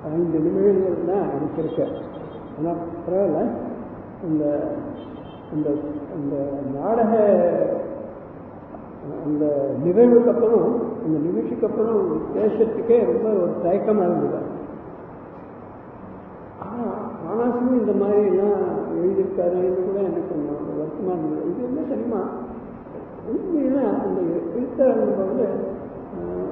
ஐந்து நிமிடங்கள் தான் எனக்கு இருக்கு ஆனால் பரவாயில்ல இந்த அந்த அந்த நாடக அந்த நிகழ்வுக்கு அப்புறம் அந்த நிகழ்ச்சிக்கு அப்புறம் பேசுறதுக்கே ரொம்ப ஒரு தயக்கமாக இருந்தது ஆனால் ஆனாசும் இந்த மாதிரி எல்லாம் எழுதியிருக்காருன்னு கூட எனக்கு கொஞ்சம் வருத்தமாக இருந்தது இது என்ன தெரியுமா உண்மையில அந்த எழுத்தாளர்கள் வந்து ஆஹ்,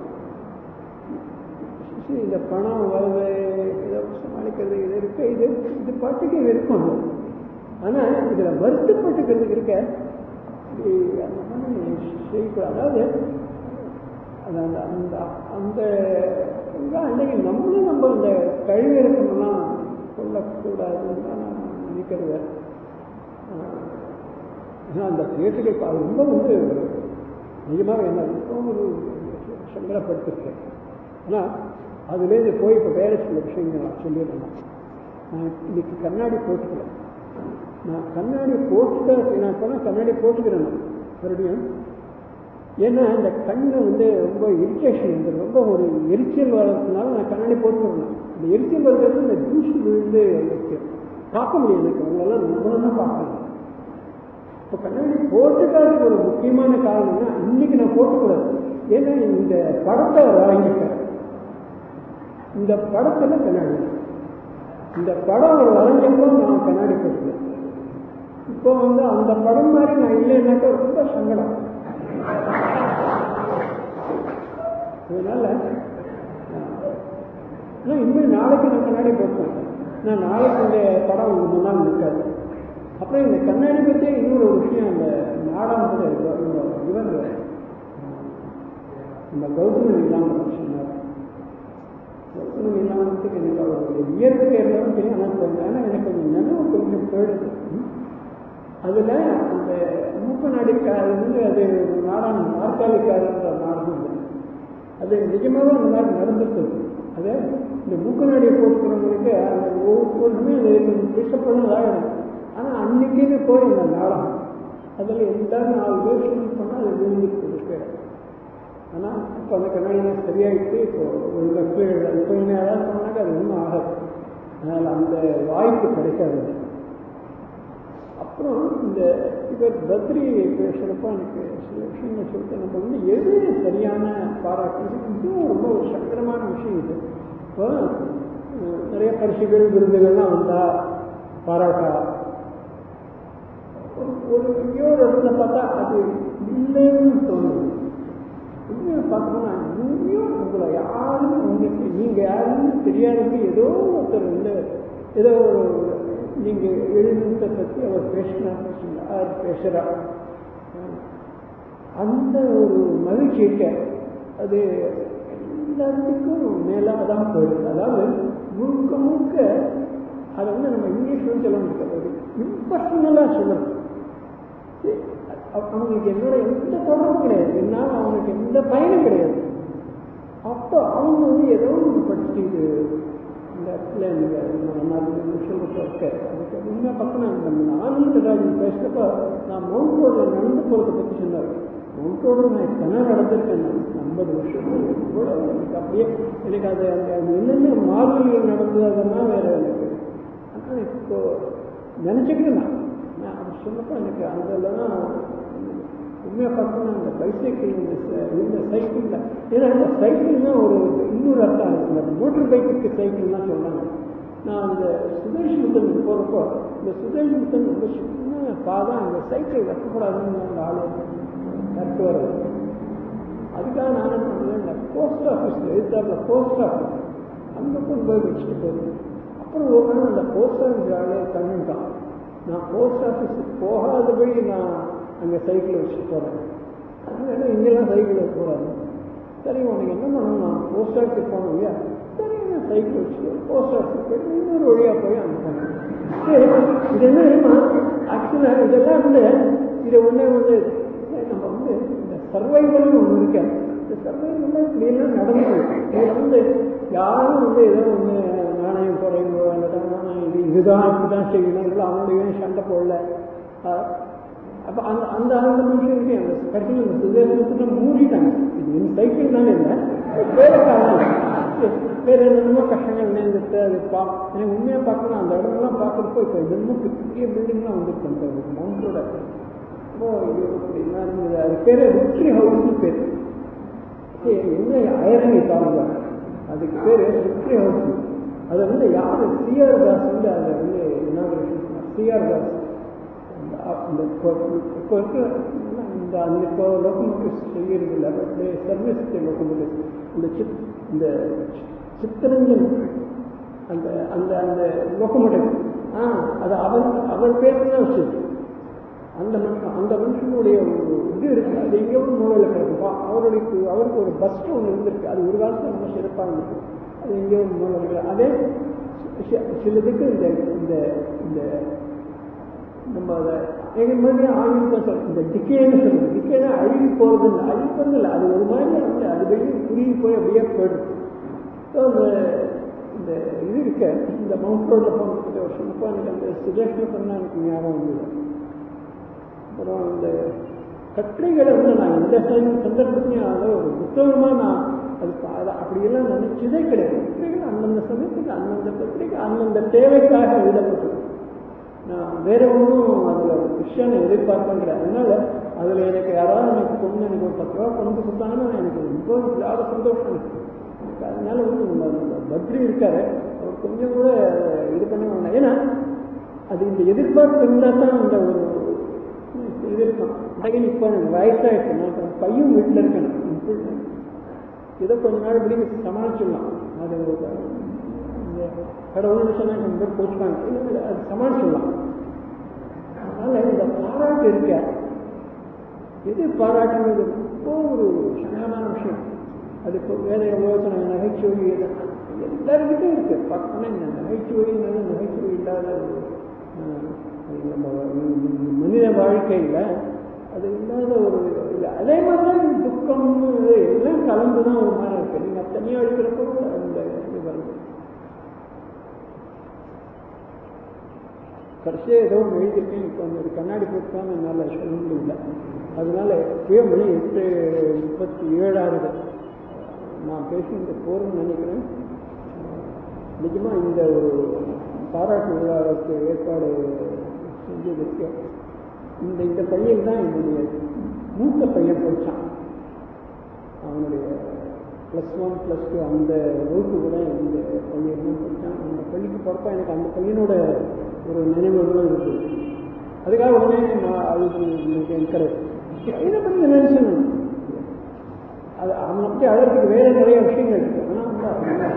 சரி, இந்த பணம் வருது இதை சமாளிக்கிறது இது இருக்கு இது இது பாட்டுக்கு இருக்கும் ஆனால் இதில் வருத்தப்பட்டுக்கிறதுக்கு இருக்க அப்படி அந்த மாதிரி செய்யக்கூடாது அதாவது அது அந்த அந்த அந்த இங்க அன்னைக்கு நம்மளும் நம்ம இந்த கல்வி இறக்கமெல்லாம் சொல்லக்கூடாதுன்னு தான் நான் நினைக்கிறது ஆஹ், ஏன்னா அந்த பேச்சுகள் அது ரொம்ப வந்து நிஜமாக என்ன ரொம்ப ஒரு சங்கடப்பட்டிருக்கேன் ஆனால் அதுலேருந்து போய் இப்போ வேறு சில விஷயங்கள் நான் சொல்லிடுறேன் நான். நான் இன்னைக்கு கண்ணாடி போட்டுக்கிறேன் நான் கண்ணாடி போட்டுட்டா நான் போனால் கண்ணாடி போட்டுக்கிறேன் நான் மறுபடியும் ஏன்னா இந்த கண்ணு வந்து ரொம்ப இரிட்டேஷன் வந்து ரொம்ப ஒரு எரிச்சல் வர்றதுனால நான் கண்ணாடி போட்டுக்கிறேன் இந்த எரிச்சல் வர்றது இந்த ஜூஸ் விழுந்து எனக்கு பார்க்க முடியாது எனக்கு அவங்களெல்லாம் ரொம்ப பார்க்கணும் இப்போ கண்ணாடி போட்டுக்காததுக்கு ஒரு முக்கியமான காரணம்னா இன்னைக்கு நான் போட்டுக்கூடாது ஏன்னா இந்த படத்தை வரைஞ்சிட்டேன் இந்த படத்தில் கண்ணாடி இந்த படம் ஒரு வரைஞ்சப்போ நான் கண்ணாடி போட்டுக்கிறேன் இப்போ வந்து அந்த படம் மாதிரி நான் இல்லைன்னாக்கா ரொம்ப சங்கடம் அதனால ஆனால் இன்னும் நாளைக்கு நான் கண்ணாடி போட்டேன் நான் நாளைக்கு இந்த படம் உங்க முன்னால் நிற்காது அப்புறம் இந்த கண்ணாடி பற்றியே இன்னொரு விஷயம் இந்த நாடாளத்தில் இவர் இந்த கௌதம இல்லாமல் சொன்னார் கௌதம இல்லாமத்துக்கு எனக்கு அவருடைய இயற்கை இருந்தாலும் தெரியும் ஆனால் கொஞ்சம் ஆனால் எனக்கு கொஞ்சம் நினைவு கொஞ்சம் போயிடுது அதில் அந்த மூக்க நாடிக்காரருந்து அது ஒரு நாடான நாற்காலிக்காரன்ற நாடகம் இது. அது நிஜமாகவே அந்த மாதிரி நடந்துட்டு அது இந்த மூக்க நாடியை போட்டுக்கிறவங்களுக்கு அந்த ஒவ்வொன்றுமே அது டிசப்பாயிடும் ஆனால் அன்னைக்குன்னு போய் அந்த நாடகம் அதில் எந்த நாலு வேஷம் பண்ணால் அது விழுந்துட்டு இருக்கு ஆனால் இப்போ அந்த கண்ணாடிலாம் சரியாயிட்டு இப்போ ஒரு லட்சம் இப்போ என்ன ஏதாவது பண்ணாக்க அது ஒன்றும் ஆகாது அதனால் அந்த வாய்ப்பு கிடைக்காது அப்புறம் இந்த இவர் பத்ரி பேசுகிறப்ப எனக்கு சில விஷயங்கள் சொல்லிட்டு நம்ம வந்து எது சரியான பாராட்டு இதுவும் ரொம்ப ஒரு சங்கடமான விஷயம் இது இப்போ அஹ், நிறைய பரிசுகள் விருதுகள்லாம் வந்தா பாராட்டா ஒரு ஒரு எங்கேயோ ஒரு இடத்துல பார்த்தா அது இல்லைன்னு தோணுது உண்மையை பார்த்தோம்னா எங்கேயும் உங்களை யாரும் உங்களுக்கு நீங்கள் யாருன்னு தெரியாதவங்க ஏதோ ஒருத்தர் வந்து ஏதோ ஒரு நீங்கள் எழுதுனதை பற்றி அவர் பேசினார் யார் பேசுகிறா அந்த ஒரு மகிழ்ச்சி இருக்க அது எல்லாத்துக்கும் மேலாக தான் போயிடுது அதாவது முழுக்க முழுக்க அதை வந்து நம்ம இங்கிலீஷ்ல சொல்ல முடியாது இம்பர்சனலாக சொல்லணும் அவ- அவனுக்கு என்னோட எந்த தொடர்பும் கிடையாது என்னால் அவனுக்கு எந்த பயனும் கிடையாது அப்போ அவங்க வந்து ஏதோ ஒன்று படிச்சுட்டு இது இந்த இடத்துல நீங்கள் நான் சொல்லிட்டு இருக்கேன் அதுக்கு உண்மை பக்கம் நம்ம ஆனந்தராஜன் பேசுகிறப்ப நான் மவுண்ட் ரோடில் நடந்து போகிறத பற்றி சொன்னார் மவுண்ட் ரோடில் நான் எத்தனை நடந்திருக்கேன் நான் ஐம்பது வருஷம் இவ்வளோ எனக்கு அப்படியே எனக்கு அது அந்த அது என்னென்ன மார்கழியில் நடந்தது அதெல்லாம் வேறு எனக்கு ஆனால் இப்போ நினச்சிக்கிறேன் நான் நான் அது சொன்னப்போ எனக்கு அதில் தான் உண்மையாக பார்த்தோம்னா அந்த பைசைக்கிள் இந்த ச- இந்த சைக்கிளில் ஏன்னா இந்த சைக்கிள்னா ஒரு இன்னொரு அர்த்தம் இருக்குல்ல மோட்டர் பைக்குக்கு சைக்கிள்லாம் சொல்கிறாங்க நான் அந்த சுதேஷ் முத்தன் போகிறப்போ இந்த சுதேஷ் முத்தன் ரொம்ப சின்ன பாதம் அந்த சைக்கிள் வைக்கக்கூடாதுன்னு அந்த ஆள் கட்டுவார் அதுக்காக நான் என்ன பண்ணுறேன் இந்த போஸ்ட் ஆஃபீஸில் எழுத்தாப்புல போஸ்ட் ஆஃபீஸ் அங்கே கொண்டு போய் வச்சுட்டு போகுது அப்புறம் ஒரு நாள் அந்த போஸ்ட் ஆஃபீஸ் ஆளே தங்கிட்டான் நான் போஸ்ட் ஆஃபீஸுக்கு போகாதபடி நான் அங்கே சைக்கிளை வச்சுட்டு போகிறேன் அதனால இங்கெல்லாம் சைக்கிள் வைக்கக்கூடாது சரி உனக்கு என்ன பண்ணணும் நான் போஸ்ட் ஆஃபீஸ் போகணும் இல்லையா சரி நான் சைக்கிள் வச்சுட்டு போஸ்ட் ஆஃபீஸ் போயிட்டு இன்னொரு வழியாக போய் அங்கே போனேன் சரி, இது என்ன தெரியுமா ஆக்சுவலாக இதெல்லாம் வந்து இதை ஒன்றே வந்து நம்ம வந்து இந்த சர்வைவல்னு ஒன்று இருக்கு இந்த சர்வைவல்லாம் இப்படியெல்லாம் நடந்தது இதில் வந்து யாரும் வந்து ஏதோ ஒன்று நாணயம் குறைவோ அல்லது நாணயம் இது இதுதான் இப்படி தான் செய்யணும் இல்லை அவனுடைய சண்டை போடல அப்போ அந்த அந்த அந்த மனுஷனுக்கு அந்த கட்சியில் அந்த சுதேசத்தை மூடிட்டாங்க இது என் சைக்கிள் தானே இல்லை வேற காரணம் வேற என்னென்னமோ கஷ்டங்கள் நேர்ந்துட்டு எடுத்து அது பா எனக்கு உண்மையாக பார்க்கணும் அந்த இடமெல்லாம் பார்க்குறப்போ இப்போ இதெல்லாம் பெரிய பில்டிங்லாம் வந்துருக்கு அந்த மவுண்டோட ரொம்ப ஐயோ அப்படின்னா இருந்தது அது பேர் விக்ட்ரி ஹவுஸ்னு பேர் என்ன ஐரனி பாருங்க அதுக்கு பேர் விக்ட்ரி ஹவுஸ் அதை வந்து யார் சிஆர் தாஸ் வந்து அதை வந்து இனாகிரேஷன் சிஆர் தாஸ் இந்த இப்போ இருக்கிற இந்த அந்த இப்போ லோக்கோமோட்டிவ்ஸ் செய்யறது இல்லை பட் சர்வீஸ் லோக்கோமோட்டிவ்ஸ் இந்த சிப் இந்த சித்தரஞ்சன் அந்த அந்த அந்த லோக்கோமோட்டிவ் ஆ அது அவர் அவர் பேர் தான் வச்சிருக்கு அந்த மனுஷன் அந்த மனுஷனுடைய ஒரு இது இருக்கு அது எங்கேயோ ஒரு மூலையில் கிடக்குப்பா அவருடைய அவருக்கு ஒரு பஸ் ஒன்று இருந்திருக்கு அது ஒரு காலத்தில் ரொம்ப சிறப்பாக இருந்துச்சு அது எங்கேயோ ஒரு மூலையில் இருக்கு அதே சிலதுக்கு இந்த இந்த இந்த நம்ம அதை எங்கள் மாதிரி ஆய்வு தான் சொல்ல இந்த டிக்கேன்னு சொல்லுது டிக்கேனா அழுகி போகிறது இல்லை அழிப்பது இல்லை அது ஒரு மாதிரி வந்து அது வெளியே புரிய போய் அப்படியே போயிடுது ஸோ அந்த இந்த இது இருக்க இந்த மவுண்ட் ரோடில் போனதுக்கு வருஷம் இப்போ எனக்கு அந்த சுஜேஷன் பண்ணால் எனக்கு ஞாபகம் வந்தது அப்புறம் இந்த கட்டுரைகளை வந்து நான் எந்த சந்தர்ப்பத்தையும் அதை ஒரு புத்தகமாக நான் அது அதை அப்படியெல்லாம் நினைச்சதே கிடையாது கட்டுரைகள் அந்தந்த சமயத்துக்கு அந்தந்த கட்டுரைக்கு அந்தந்த தேவைக்காக எழுதப்பட்டது நான் வேற ஒன்றும் அதில் விஷயம் எதிர்பார்க்க கிடையாது அதனால அதில் எனக்கு யாராவது எனக்கு கொண்டு எனக்கு ஒரு பத்து ரூபா கொண்டு கொடுத்தாங்கன்னா எனக்கு ரொம்ப இல்லாத சந்தோஷம் எனக்கு எனக்கு அதனால வந்து நம்ம அந்த பத்ரி இருக்காரு அவர் கொஞ்சம் கூட இது பண்ண வேண்டாம் ஏன்னா அது இந்த எதிர்பார்ப்பு இருந்தால் தான் இந்த ஒரு இது இருக்கும் அன்றைக்கு இப்போ எனக்கு வயசாகிடுச்சு நான் இப்போ பையன் வீட்டில் இருக்கேன் ஏதோ கொஞ்ச நாள் இப்படி சமாளிச்சிடலாம் அது கடவுள்னு சொன்னால் கொஞ்சம் பேர் போச்சுட்டாங்க இல்லை அது சமாளிச்சிடலாம் அதனால் இந்த பாராட்டு இருக்க எது பாராட்டுங்கிறது ரொம்ப ஒரு சங்கமான விஷயம் அது இப்போ வேற யோசனை நகைச்சுவை எல்லாருக்கிட்டையும் இருக்கு பார்த்தோன்னா இந்த நகைச்சுவைங்கிறது நகைச்சுவை இல்லாத நம்ம மனித வாழ்க்கையில் அது இல்லாத ஒரு இல்லை அதே மாதிரி தான் துக்கம் எல்லாம் கலந்து தான் ஒரு மாதிரி இருக்கு நீங்கள் தனியாக இருக்கிறப்போ அந்த இது வருது கடைசியாக ஏதோ ஒன்று எழுதியிருக்கேன் இப்போ அந்த ஒரு கண்ணாடி போட்டு தான் என்னால் சொல்ல முடியல அதனால இப்பயே மணி எட்டு முப்பத்தி ஏழாவது நான் பேசினது போகிறேன்னு நினைக்கிறேன் நிஜமாக இந்த ஒரு பாராட்டு விழாவுக்கு ஏற்பாடு செஞ்சதுக்கு இந்த இந்த பையன் தான் என்னுடைய மூத்த பையன் படித்தான் அவனுடைய ப்ளஸ் ஒன் ப்ளஸ் டூ அந்த வகுப்பு கூட இந்த பையன் தான் படித்தான் அந்த பள்ளிக்கு போகிறப்ப எனக்கு அந்த பையனோட ஒரு நினைவுகளும் இருக்குது அதுக்காக உடனே நான் அதுக்கு எனக்கு என்கரேஜ் பையனை பற்றி நினைச்சேன் அது அவனை பற்றி அழகிறதுக்கு வேறு நிறைய விஷயங்கள் இருக்குது ஆனால் வந்து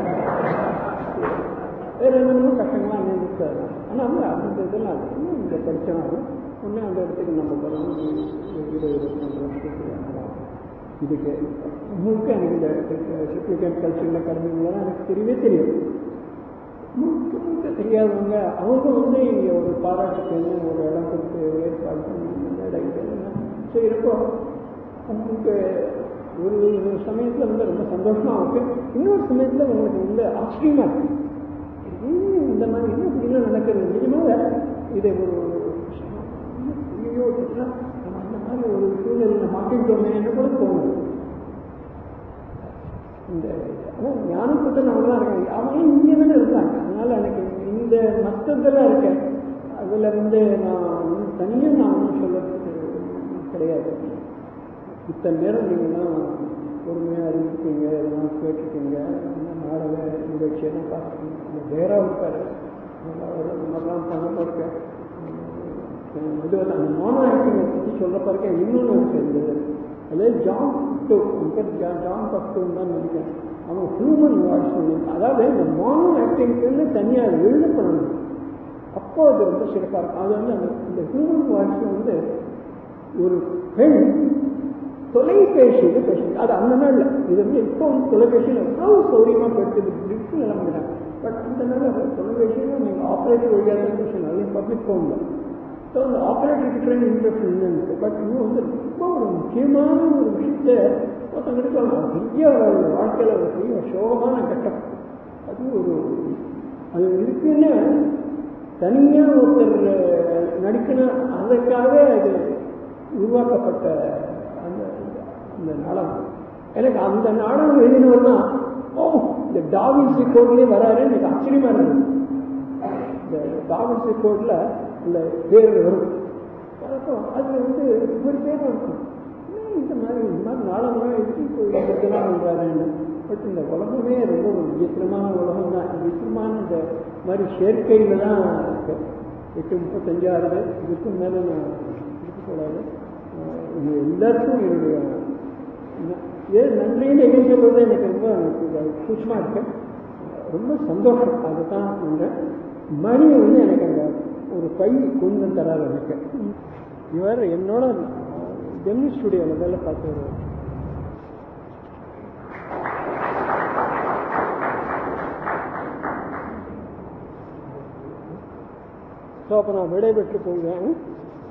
வேறு என்னென்னமோ கஷ்டங்கள்லாம் அங்கே இருக்காது ஆனால் வந்து அந்த இதெல்லாம் இன்னும் இந்த படித்தனாலும் ஒன்று அந்த இடத்துக்கு நம்ம போகிறோம் இருபது இருபத்தஞ்சு வருஷத்துக்கு இதுக்கு முழுக்க எனக்கு இந்த சிப்ளிகேட் கல்ச்சரில் கடந்ததுலாம் எனக்கு தெரியவே தெரியும் முழுக்க முழுக்க தெரியாதவங்க அவங்க வந்து இங்கே ஒரு பாராட்டுக்கு ஒரு இடம் கொடுத்து ஏற்பாடு பண்ணி இந்த இடம் செய்கிறப்போ உங்களுக்கு ஒரு சமயத்தில் வந்து ரொம்ப சந்தோஷமாக இருக்குது இன்னொரு சமயத்தில் உங்களுக்கு வந்து ஆச்சரியமாக இருக்குது இந்த மாதிரி என்ன இப்படிலாம் நடக்கிறது நிஜமாக இதை ஒரு ஐயோ நம்ம அந்த மாதிரி ஒரு சூழ்நிலை மாட்டிட்டோமே என்று கூட தோணுது இந்த அதான் ஞானப்பட்ட அவங்க தான் இருக்காங்க அவங்க இங்கே தானே இருந்தாங்க அதனால எனக்கு இந்த மற்றதெல்லாம் இருக்கேன் அதில் வந்து நான் தனியாக நான் ஒன்றும் சொல்லுறதுக்கு கிடையாது இத்தனை நேரம் நீங்கள்லாம் பொறுமையாக இருந்துருக்கீங்க இதெல்லாம் கேட்டுருக்கீங்க நாடக நிகழ்ச்சியெல்லாம் பார்த்துருக்கீங்க இந்த வேறா இருக்காரு அவர் இந்த மாதிரிலாம் பண்ண போயிருக்கேன் இது வந்து அந்த மோனோ ஆக்டிங்கை பற்றி சொல்ல பிறகு இன்னொன்று இருக்கு இந்த அதாவது ஜான் பக்டு வெங்கட் ஜான் ஜான் பக்டுன்னு தான் நினைக்கிறேன் அவன் ஹியூமன் வாய்ஸ் அதாவது இந்த மோனோ ஆக்டிங்க்குன்னு தனியாக எழுதப்படணும் அப்போ அது ரொம்ப சிறப்பாக இருக்கும் அது வந்து அந்த இந்த ஹியூமன் வாய்ஸில் வந்து ஒரு பெண் தொலைபேசியில் பேசுங்க அது அந்த நாளில் இது வந்து இப்போ வந்து தொலைபேசியில் எவ்வளோ சௌரியமாக போயிட்டு பிரிட்ஜ் நிலம்புகிறாங்க பட் அந்த நாளில் தொலைபேசியில் நீங்கள் ஆப்ரேட்டர் வழியாக தான் பேசணும் அது பப்ளிக் ஃபோனில் ஸோ அந்த ஆப்ரேட்டர் கிட்ட இன்ட்ரெஸ்ட் இல்லைன்னு பட் இன்னும் வந்து ரொம்ப ஒரு முக்கியமான ஒரு விஷயத்தை ஒருத்தங்களுக்கு பெரிய வாழ்க்கையில் ஒரு பெரிய சோகமான கட்டம் அது ஒரு அது இருக்குன்னு தனியாக ஒருத்தர் நடிக்கணும் அதற்காக அது உருவாக்கப்பட்ட அந்த அந்த நாடகம் எனக்கு அந்த நாடகம் எழுதினவர் தான் ஓ இந்த டாவின்சி கோட்லேயே வராரு எனக்கு ஆச்சரியமா தாமசி கோடில் இந்த பேர் வரும் அப்போ அதில் வந்து ஒரு பேர் இருக்கும் ஏன் இந்த மாதிரி இந்த மாதிரி நாளெல்லாம் இருக்கு இப்போ இதெல்லாம் பண்ணுறாருன்னு பட் இந்த உலகமே ரொம்ப ஒரு விசித்திரமான உலகம் தான் விசித்திரமான இந்த மாதிரி சேர்க்கையில் தான் இருக்கு எட்டு முப்பத்தஞ்சாறு இதுக்கும் மேலே நான் இருக்கக்கூடாது அஹ் இது எல்லாருக்கும் என்னுடைய ந- ஏன் நன்றின்னு எங்கே சொல்றது எனக்கு ரொம்ப சூட்சமாக இருக்கு ரொம்ப சந்தோஷம் அதுதான் சொல்றேன் மணி வந்து எனக்கு அந்த ஒரு பை கொண்டு வந்து தராரு எனக்கு இவர் என்னோட ஜெமினி ஸ்டுடியோவில் வேலை பார்த்தவர் ஸோ அப்போ நான் விடைபெற்று போகிறேன்